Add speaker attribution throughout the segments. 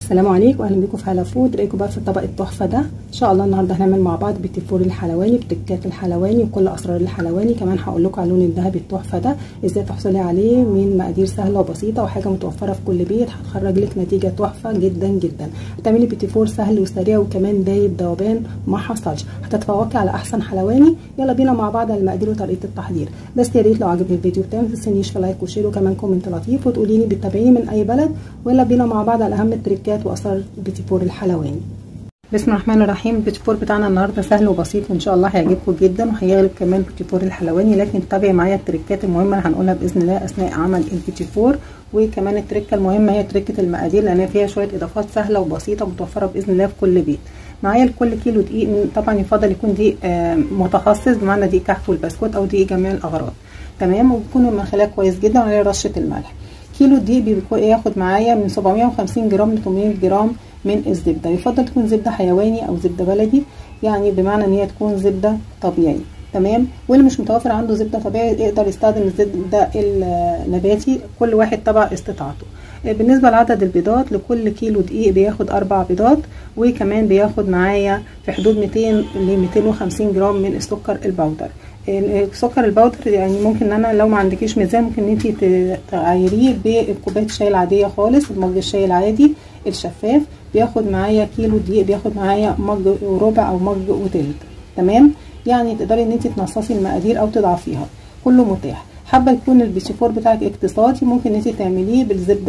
Speaker 1: السلام عليكم واهلا بيكم في هلا فود رايكم بقى في الطبق التحفه ده ان شاء الله النهارده هنعمل مع بعض بيتي فور الحلواني بتكات الحلواني وكل اسرار الحلواني كمان هقول لكم على اللون الذهبي التحفه ده ازاي تحصلي عليه من مقادير سهله وبسيطه وحاجه متوفره في كل بيت هتخرج لك نتيجه تحفه جدا جدا هتعملي بيتي فور سهل وسريع وكمان دايب ذوبان ما حصلش هتتفوقي على احسن حلواني يلا بينا مع بعض على المقادير وطريقه التحضير بس يا ريت لو عجبك الفيديو بتاعي ما تنسينيش في لايك وشير وكمان كومنت لطيف وتقولي لي بتتابعيني من اي بلد ويلا بينا مع بعض على اهم التريكات واسرار البيتي فور الحلواني بسم الله الرحمن الرحيم البيتي فور بتاعنا النهارده سهل وبسيط وان شاء الله هيعجبكم جدا وهيغلب كمان البيتي فور الحلواني لكن تابعي معايا التريكات المهمه اللي هنقولها باذن الله اثناء عمل البيتي فور وكمان التركه المهمه هي تركه المقادير لان فيها شويه اضافات سهله وبسيطه متوفره باذن الله في كل بيت معايا لكل كيلو دقيق طبعا يفضل يكون دقيق متخصص بمعنى دقيق كحك والبسكوت او دقيق جميع الاغراض تمام وبيكون مخلاه كويس جدا وعليه رشه الملح كيلو دقيق ياخد معايا من 750 جرام ل 800 جرام من الزبده يفضل تكون زبده حيواني او زبده بلدي يعني بمعنى ان هي تكون زبده طبيعي تمام واللي مش متوفر عنده زبده طبيعي يقدر يستخدم الزبده النباتي كل واحد تبع استطاعته بالنسبه لعدد البيضات لكل كيلو دقيق بياخد اربع بيضات وكمان بياخد معايا في حدود 200 ل 250 جرام من السكر البودر السكر البودر يعني ممكن ان انا لو ما عندكيش ميزان ممكن ان انت تعايريه بكوبايه الشاي العاديه خالص مج الشاي العادي الشفاف بياخد معايا كيلو دقيق بياخد معايا مج وربع او مج وتلت تمام يعني تقدري ان انت تنصصي المقادير او تضعفيها كله متاح حابه يكون البيتيفور بتاعك اقتصادي ممكن انت تعمليه بالزبده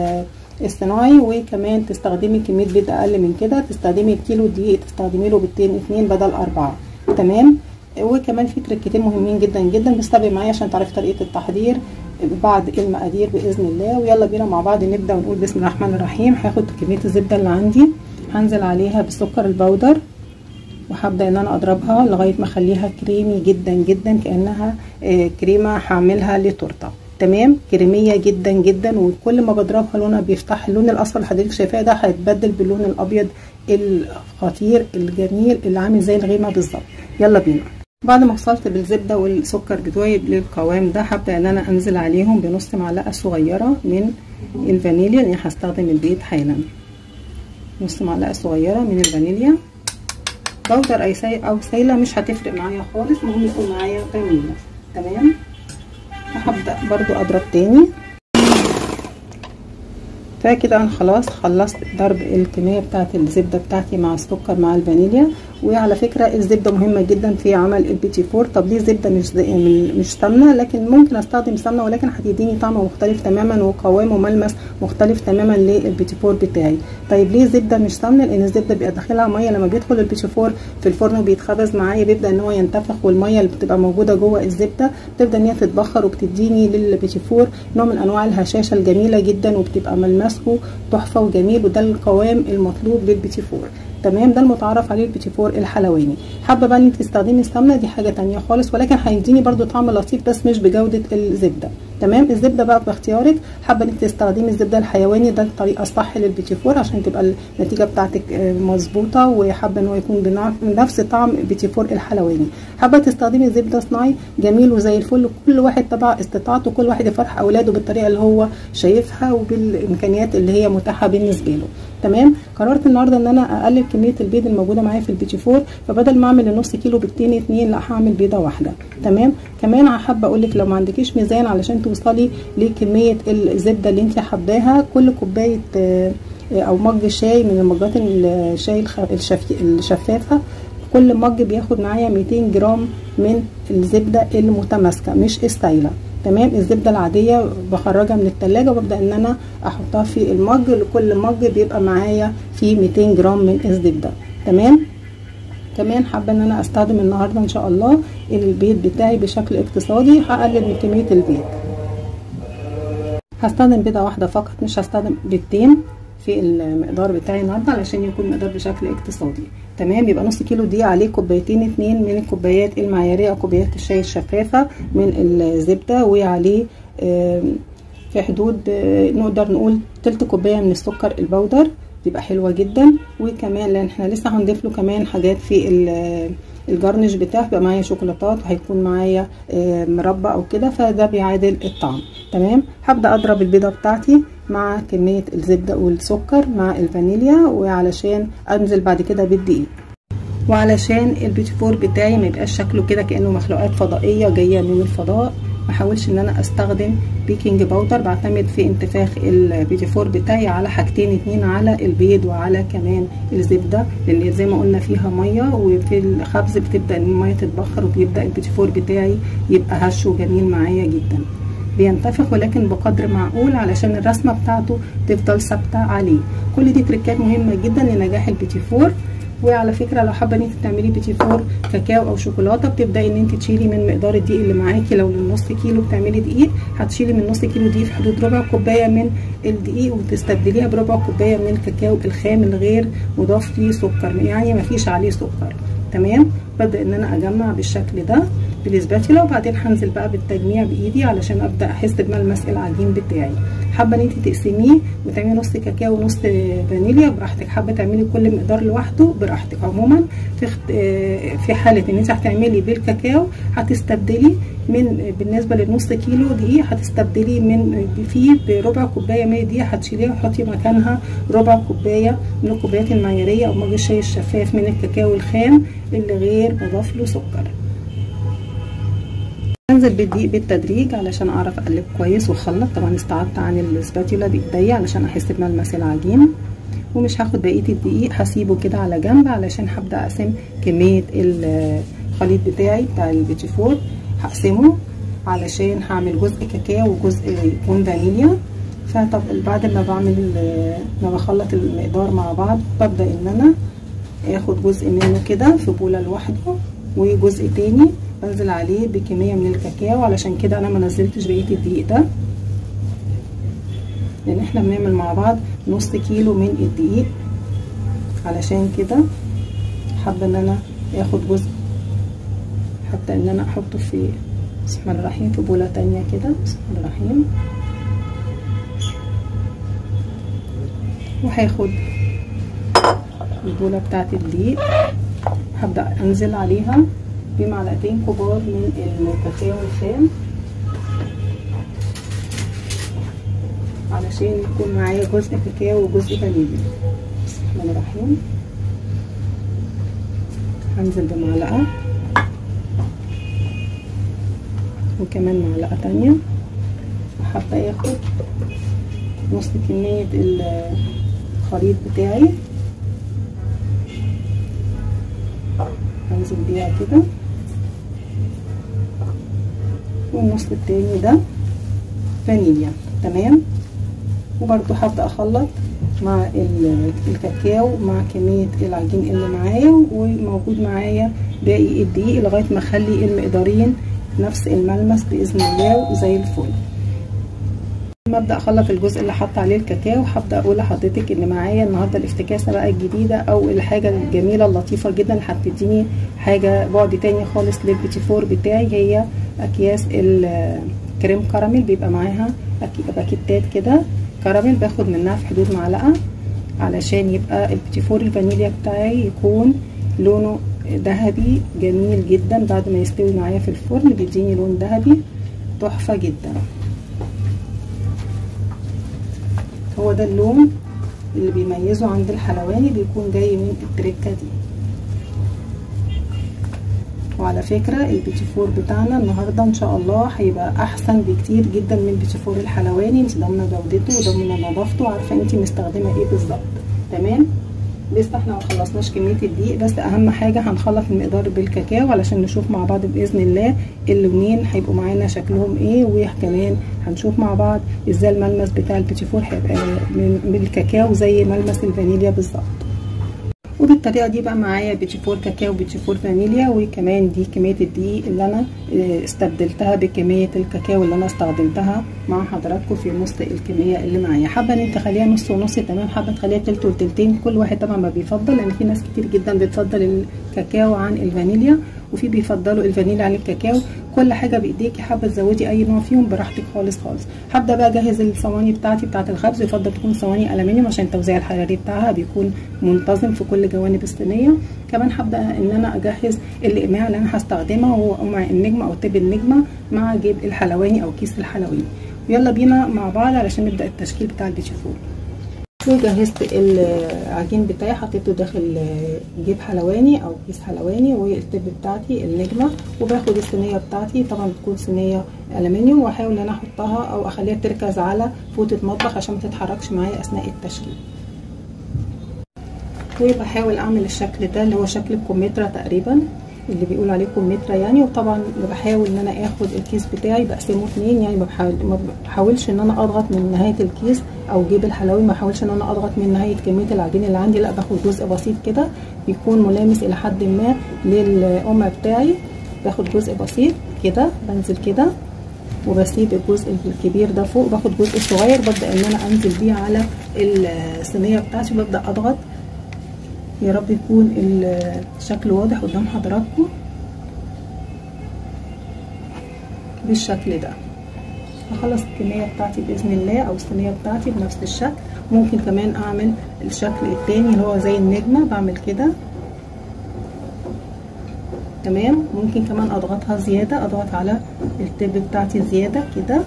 Speaker 1: الصناعي وكمان تستخدمي كميه بيض اقل من كده تستخدمي الكيلو دقيق تستخدمي له بيضتين اتنين بدل اربعه تمام وكمان في تركتين مهمين جدا جدا بس تابعي معايا عشان تعرفي طريقه التحضير بعد المقادير باذن الله ويلا بينا مع بعض نبدا ونقول بسم الله الرحمن الرحيم هاخد كميه الزبده اللي عندي هنزل عليها بالسكر البودر وهبدا ان انا اضربها لغايه ما اخليها كريمي جدا جدا كانها كريمه هعملها لتورته تمام كريميه جدا جدا وكل ما بضربها لونها بيفتح اللون الاصفر اللي حضرتك شايفاه ده هيتبدل باللون الابيض الخطير الجميل اللي عامل زي الغيمه بالظبط يلا بينا بعد ما وصلت بالزبده والسكر بتوعي للقوام ده هبدا ان انا انزل عليهم بنص معلقه صغيره من الفانيليا لاني هستخدم البيض حالا نص معلقه صغيره من الفانيليا بودر اي ساي او سايله مش هتفرق معايا خالص المهم يكون معايا فانيليا تمام هبدا برضو اضرب تاني فكده انا خلاص خلصت ضرب الكميه بتاعه الزبده بتاعتي مع السكر مع الفانيليا وعلى فكره الزبده مهمه جدا في عمل البيتي فور طب ليه زبده مش مش سمنه لكن ممكن استخدم سمنه ولكن هتديني طعم مختلف تماما وقوام وملمس مختلف تماما للبيتي فور بتاعي طيب ليه زبده مش سمنه لان الزبده بيبقى داخلها ميه لما بيدخل البيتي فور في الفرن وبيتخبز معايا بيبدا ان هو ينتفخ والميه اللي بتبقى موجوده جوه الزبده بتبدا ان هي تتبخر وبتديني للبيتي فور نوع من انواع الهشاشه الجميله جدا وبتبقى ملمسه تحفه وجميل وده القوام المطلوب للبيتي فور تمام ده المتعارف عليه البيتي فور الحلواني حابه بقى ان انت تستخدمي السمنه دي حاجه تانية خالص ولكن هيديني برده طعم لطيف بس مش بجوده الزبده تمام الزبده بقى باختيارك حابه انك تستخدمي الزبده الحيواني ده الطريقه الصح للبيتي فور عشان تبقى النتيجه بتاعتك مظبوطه وحابه ان هو يكون بنفس طعم بيتي فور الحلواني حابه تستخدمي زبده صناعي جميل وزي الفل كل واحد تبع استطاعته كل واحد يفرح اولاده بالطريقه اللي هو شايفها وبالامكانيات اللي هي متاحه بالنسبه له تمام قررت النهارده ان انا اقلل كميه البيض الموجوده معايا في البيتي فور فبدل ما اعمل النص كيلو بيضتين اتنين لا هعمل بيضه واحده تمام كمان حابه اقول لك لو ما عندكيش ميزان علشان توصلي لكميه الزبده اللي انت حباها كل كوبايه او مج شاي من المجات الشاي الشفافه كل مج بياخد معايا 200 جرام من الزبده المتماسكه مش السايله تمام الزبده العاديه بخرجها من التلاجة وببدا ان انا احطها في المج لكل مج بيبقى معايا فيه 200 جرام من الزبده تمام كمان حابه ان انا استخدم النهارده ان شاء الله البيض بتاعي بشكل اقتصادي هقلل من كميه البيض هستخدم بيضه واحده فقط مش هستخدم بيضتين في المقدار بتاعي النهارده علشان يكون المقدار بشكل اقتصادي تمام يبقى نص كيلو دي عليه كوبايتين اتنين من الكوبايات المعياريه او كوبايات الشاي الشفافه من الزبده وعليه في حدود نقدر نقول تلت كوبايه من السكر البودر بيبقى حلوه جدا وكمان لان احنا لسه هنضيف له كمان حاجات في الجرنش بتاعه بيبقى معايا شوكولاتات وهيكون معايا مربى او كده فده بيعادل الطعم تمام هبدا اضرب البيضه بتاعتي مع كميه الزبده والسكر مع الفانيليا وعلشان انزل بعد كده بالدقيق وعلشان البيتي فور بتاعي ما يبقاش شكله كده كانه مخلوقات فضائيه جايه من الفضاء ما احاولش ان انا استخدم بيكنج باودر بعتمد في انتفاخ البيتي فور بتاعي على حاجتين اتنين على البيض وعلى كمان الزبده لان زي ما قلنا فيها ميه وفي الخبز بتبدا الميه تتبخر وبيبدا البيتي فور بتاعي يبقى هش وجميل معايا جدا بينتفخ ولكن بقدر معقول علشان الرسمه بتاعته تفضل ثابته عليه كل دي تريكات مهمه جدا لنجاح البيتي فور وعلى فكره لو حابه ان انت تعملي بيتي فور كاكاو او شوكولاته بتبداي ان انت تشيلي من مقدار الدقيق اللي معاكي لو للنص كيلو بتعملي دقيق هتشيلي من نص كيلو دقيق في حدود ربع كوبايه من الدقيق وتستبدليها بربع كوبايه من الكاكاو الخام الغير مضاف ليه سكر يعني مفيش عليه سكر تمام ببدا ان انا اجمع بالشكل ده بالسباتيولا وبعدين هنزل بقى بالتجميع بايدي علشان ابدا احس بملمس العجين بتاعي حابه ان انت تقسميه وتعملي نص كاكاو ونص فانيليا براحتك حابه تعملي كل مقدار لوحده براحتك عموما في في حاله ان انت هتعملي بالكاكاو هتستبدلي من بالنسبه للنص كيلو دقيق هتستبدلي من فيه بربع كوبايه من الدقيق هتشيليها وتحطي مكانها ربع كوبايه من الكوبايات المعياريه او مج الشاي الشفاف من الكاكاو الخام اللي غير مضاف له سكر انزل بالدقيق بالتدريج علشان اعرف اقلب كويس واخلط طبعا استعدت عن السباتيولا بايديا علشان احس بملمس العجين ومش هاخد بقيه الدقيق هسيبه كده على جنب علشان هبدا اقسم كميه الخليط بتاعي بتاع البيتي فور هقسمه علشان هعمل جزء كاكاو وجزء يكون فانيليا فطب بعد ما بعمل ما بخلط المقدار مع بعض ببدا ان انا اخد جزء منه كده في بوله لوحده وجزء تاني بنزل عليه بكميه من الكاكاو علشان كده انا ما نزلتش بقيه الدقيق ده لان احنا بنعمل مع بعض نص كيلو من الدقيق علشان كده حابه ان انا اخد جزء حتى ان انا احطه في بسم الله الرحمن في بوله تانية كده بسم الله الرحمن وهاخد البوله بتاعت الدقيق هبدا انزل عليها بمعلقتين كبار من الكاكاو الخام علشان يكون معايا جزء كاكاو وجزء فانيليا بسم الله الرحمن هنزل بمعلقه وكمان معلقه تانية وحابه اخد نص كميه الخليط بتاعي هنزل بيها كده والنص التاني ده فانيليا تمام وبرده هبدا اخلط مع الكاكاو مع كميه العجين اللي معايا وموجود معايا باقي الدقيق لغايه ما اخلي المقدارين نفس الملمس باذن الله زي الفل لما ابدا اخلط الجزء اللي حط عليه الكاكاو هبدا اقول لحضرتك ان معايا النهارده الافتكاسه بقى الجديده او الحاجه الجميله اللطيفه جدا اللي هتديني حاجه بعد تاني خالص للبيتي فور بتاعي هي اكياس الكريم كراميل بيبقى معاها باكيتات كده كراميل باخد منها في حدود معلقه علشان يبقى البيتي فور الفانيليا بتاعي يكون لونه ذهبي جميل جدا بعد ما يستوي معايا في الفرن بيديني لون ذهبي تحفه جدا هو ده اللون اللي بيميزه عند الحلواني بيكون جاي من التركه دي وعلى فكرة البيتي فور بتاعنا النهاردة ان شاء الله هيبقى احسن بكتير جدا من البيتي فور الحلواني انت ضامنة جودته وضامنة نظافته وعارفة انت مستخدمة ايه بالظبط تمام لسه احنا ما خلصناش كميه الدقيق بس اهم حاجه هنخلط المقدار بالكاكاو علشان نشوف مع بعض باذن الله اللونين هيبقوا معانا شكلهم ايه وكمان هنشوف مع بعض ازاي الملمس بتاع البيتي فور هيبقى من الكاكاو زي ملمس الفانيليا بالظبط وبالطريقه دي بقى معايا بيتي فور كاكاو بيتي فور فانيليا وكمان دي كميه الدقيق اللي انا استبدلتها بكميه الكاكاو اللي انا استخدمتها مع حضراتكم في نص الكميه اللي معايا حابه ان انت تخليها نص ونص تمام حابه تخليها تلت وتلتين كل واحد طبعا ما بيفضل لان في ناس كتير جدا بتفضل الكاكاو عن الفانيليا وفي بيفضلوا الفانيليا عن الكاكاو كل حاجه بايديكي حابه تزودي اي نوع فيهم براحتك خالص خالص هبدا بقى اجهز الصواني بتاعتي بتاعه الخبز يفضل تكون صواني الومنيوم عشان التوزيع الحراري بتاعها بيكون منتظم في كل جوانب الصينيه كمان هبدا ان انا اجهز الاقماع اللي انا هستخدمه هو قمع النجمه او تب النجمه مع جيب الحلواني او كيس الحلواني يلا بينا مع بعض علشان نبدا التشكيل بتاع البيتي فور وجهزت العجين بتاعي حطيته داخل جيب حلواني او كيس حلواني والتب بتاعتي النجمه وباخد الصينيه بتاعتي طبعا بتكون صينيه الومنيوم واحاول ان انا احطها او اخليها تركز على فوطه مطبخ عشان ما تتحركش معايا اثناء التشكيل وبحاول اعمل الشكل ده اللي هو شكل الكمثرى تقريبا اللي بيقول عليه كمثرى يعني وطبعا بحاول ان انا اخد الكيس بتاعي بقسمه اتنين يعني بحاول ما بحاولش ان انا اضغط من نهايه الكيس او جيب الحلواني ما بحاولش ان انا اضغط من نهايه كميه العجين اللي عندي لا باخد جزء بسيط كده بيكون ملامس الى حد ما للقمع بتاعي باخد جزء بسيط كده بنزل كده وبسيب الجزء الكبير ده فوق باخد جزء صغير ببدا ان انا انزل بيه على الصينيه بتاعتي وببدا اضغط يا رب يكون الشكل واضح قدام حضراتكم بالشكل ده هخلص الكميه بتاعتي باذن الله او الصينيه بتاعتي بنفس الشكل ممكن كمان اعمل الشكل التاني اللي هو زي النجمه بعمل كده تمام ممكن كمان اضغطها زياده اضغط على التب بتاعتي زياده كده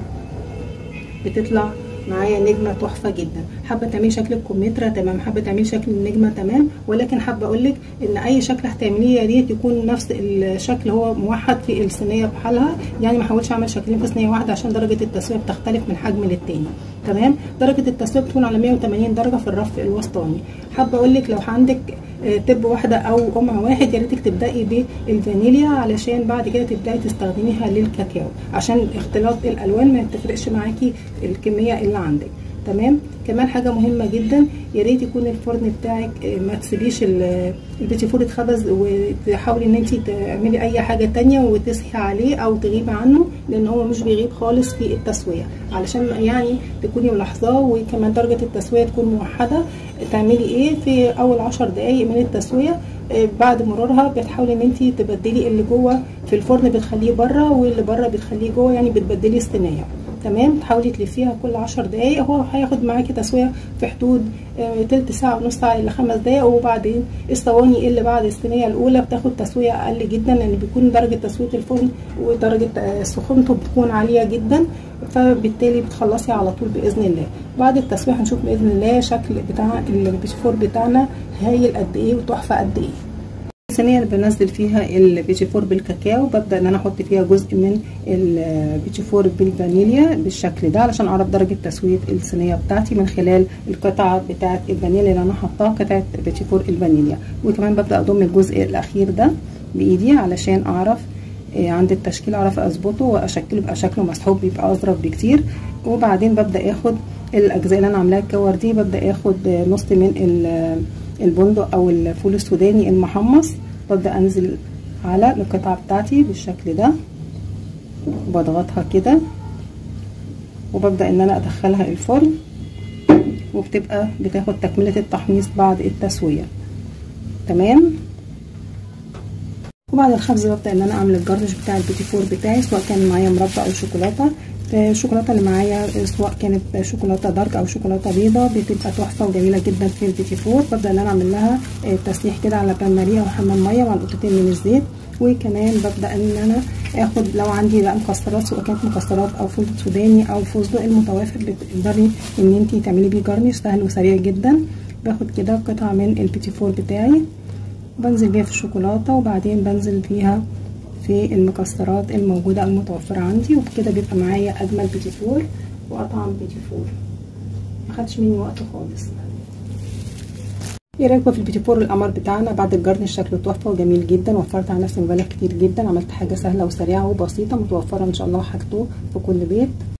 Speaker 1: بتطلع معايا نجمه تحفه جدا حابه تعملي شكل الكمثرى تمام حابه تعملي شكل النجمه تمام ولكن حابه اقول لك ان اي شكل هتعمليه يا ريت يكون نفس الشكل هو موحد في الصينيه بحالها يعني ما احاولش اعمل شكلين في صينيه واحده عشان درجه التسويه بتختلف من حجم للتاني تمام درجه التسويه بتكون على 180 درجه في الرف الوسطاني حابه اقول لك لو عندك تب واحده او قمع واحد يا ريتك تبداي بالفانيليا علشان بعد كده تبداي تستخدميها للكاكاو عشان اختلاط الالوان ما تفرقش معاكي الكميه اللي عندك تمام كمان حاجه مهمه جدا يا ريت يكون الفرن بتاعك ما تسيبيش البيتي فور يتخبز وتحاولي ان انت تعملي اي حاجه تانية وتصحي عليه او تغيبي عنه لان هو مش بيغيب خالص في التسويه علشان يعني تكوني ملاحظاه وكمان درجه التسويه تكون موحده تعملي ايه في اول عشر دقايق من التسويه بعد مرورها بتحاولي ان انت تبدلي اللي جوه في الفرن بتخليه بره واللي بره بتخليه جوه يعني بتبدلي الصينيه تمام تحاولي تلفيها كل عشر دقايق هو هياخد معاكي تسويه في حدود آه تلت ساعه ونص ساعه الى خمس دقايق وبعدين الصواني اللي بعد الصينيه الاولى بتاخد تسويه اقل جدا لان بيكون درجه تسويه الفرن ودرجه آه سخونته بتكون عاليه جدا فبالتالي بتخلصي على طول باذن الله بعد التسويه هنشوف باذن الله شكل بتاع البيتي فور بتاعنا هايل قد ايه وتحفه قد ايه الصينيه اللي بنزل فيها البيتي فور بالكاكاو ببدا ان انا احط فيها جزء من البيتي فور بالفانيليا بالشكل ده علشان اعرف درجه تسويه الصينيه بتاعتي من خلال القطعه بتاعه الفانيليا اللي انا حطاها قطعه بيتي فور الفانيليا وكمان ببدا اضم الجزء الاخير ده بايدي علشان اعرف عند التشكيل اعرف اظبطه واشكله يبقى شكله مسحوب بيبقى اظرف بكتير وبعدين ببدا اخد الاجزاء اللي انا عاملاها الكور دي ببدا اخد نص من البندق او الفول السوداني المحمص ببدا انزل على القطعه بتاعتي بالشكل ده وبضغطها كده وببدا ان انا ادخلها الفرن وبتبقى بتاخد تكمله التحميص بعد التسويه تمام وبعد الخبز ببدا ان انا اعمل الجرنش بتاع البيتي فور بتاعي سواء كان معايا مربى او شوكولاته الشوكولاته اللي معايا سواء كانت شوكولاته دارك او شوكولاته بيضه بتبقى تحفه وجميله جدا في البيتي فور ببدا ان انا اعمل لها تسليح كده على بان ماريه او حمام ميه مع نقطتين من الزيت وكمان ببدا ان انا اخد لو عندي بقى مكسرات سواء كانت مكسرات او فول سوداني او فستق المتوافر بتقدري ان انت تعملي بيه جرنش سهل وسريع جدا باخد كده قطعه من البيتي فور بتاعي بنزل بيها في الشوكولاته وبعدين بنزل بيها في المكسرات الموجودة المتوفرة عندي وبكده بيبقى معايا أجمل بيتي فور وأطعم بيتي فور مخدش مني وقت خالص ايه رايكم في البيتي فور القمر بتاعنا بعد الجرنش شكله تحفه وجميل جدا وفرت على نفسي مبالغ كتير جدا عملت حاجه سهله وسريعه وبسيطه متوفره ان شاء الله حاجته في كل بيت